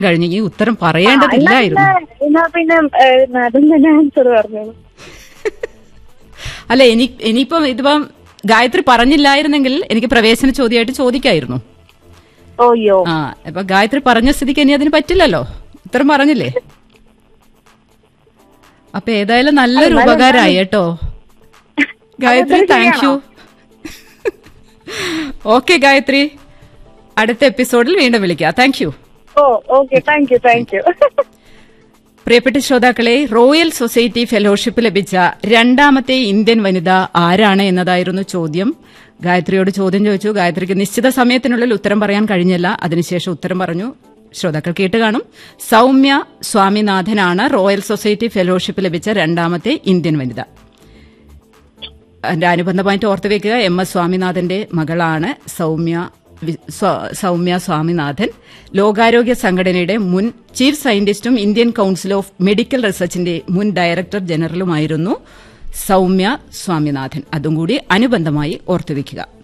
കഴിഞ്ഞു ഈ ഉത്തരം പറയേണ്ടതില്ലായിരുന്നു എന്നാ പിന്നെ ഏ, അതും തന്നെ ആൻസർ പറഞ്ഞോളൂ അല്ല ഇനി ഇനിയിപ്പം ഇതിപ്പം ഗായത്രി പറഞ്ഞില്ലായിരുന്നെങ്കിൽ എനിക്ക് പ്രവേശന ചോദ്യമായിട്ട് ചോദിക്കായിരുന്നു ഓയ്യോ ആ ഇപ്പൊ ഗായത്രി പറഞ്ഞ സ്ഥിതിക്ക് ഇനി അതിന് പറ്റില്ലല്ലോ ഉത്തരം പറഞ്ഞില്ലേ അപ്പൊ ഏതായാലും നല്ലൊരു ഉപകാരമായി കേട്ടോ Gayathri thank you okay Gayathri അടുത്ത എപ്പിസോഡിൽ വീണ്ടും വിളിക്കാം thank you oh okay thank you thank you പ്രിയപ്പെട്ട ശ്രോതാക്കളെ റോയൽ സൊസൈറ്റി ഫെലോഷിപ്പ് ലഭിച്ച രണ്ടാമത്തെ ഇന്ത്യൻ വനിത ആരാണ് എന്നതായിരുന്നു ചോദ്യം ഗായത്രിയോട് ചോദ്യം ചോദിച്ചു ഗായത്രിക്ക് നിശ്ചിത സമയത്തിനുള്ളിൽ ഉത്തരം പറയാൻ കഴിഞ്ഞില്ല അതിനുശേഷം ഉത്തരം പറഞ്ഞു ശ്രോതാക്കൾ കേട്ട് കാണും സൗമ്യ സ്വാമിനാഥനാണ് റോയൽ സൊസൈറ്റി ഫെലോഷിപ്പ് ലഭിച്ച രണ്ടാമത്തെ ഇന്ത്യൻ വനിത അതിന്റെ അനുബന്ധമായിട്ട് ഓർത്തു വെക്കുക എം എസ് സ്വാമിനാഥന്റെ മകളാണ് സൗമ്യ വി- സ്വ- സൗമ്യ സ്വാമിനാഥൻ ലോകാരോഗ്യ സംഘടനയുടെ മുൻ ചീഫ് സയന്റിസ്റ്റും ഇന്ത്യൻ കൌൺസിൽ ഓഫ് മെഡിക്കൽ റിസർച്ചിന്റെ മുൻ ഡയറക്ടർ ജനറലുമായിരുന്നു സൗമ്യ സ്വാമിനാഥൻ അതും കൂടി അനുബന്ധമായി ഓർത്തുവെക്കുക